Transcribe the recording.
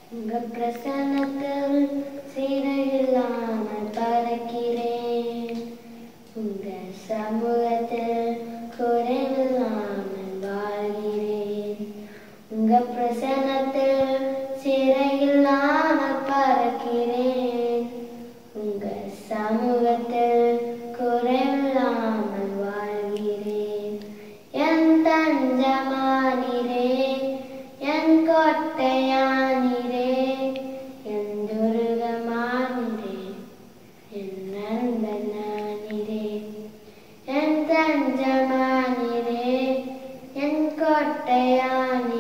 உங்க பிரசன்னத்தில் சீரையில்லாமல் பறக்கிறேன் உங்க சமூகத்தில் குறைவில்லாமல் வாழ்கிறேன் உங்க பிரசன்னத்தில் சிறையில்லாமல் பறக்கிறேன் உங்க சமூகத்தில் குறைவில்லாமல் வாழ்கிறேன் என் தஞ்சமானிரே என் கோட்டையானிரே என் துருகமானிரே என் நண்பனானிரே என் தஞ்சமானிரே என் கோட்டையானிரே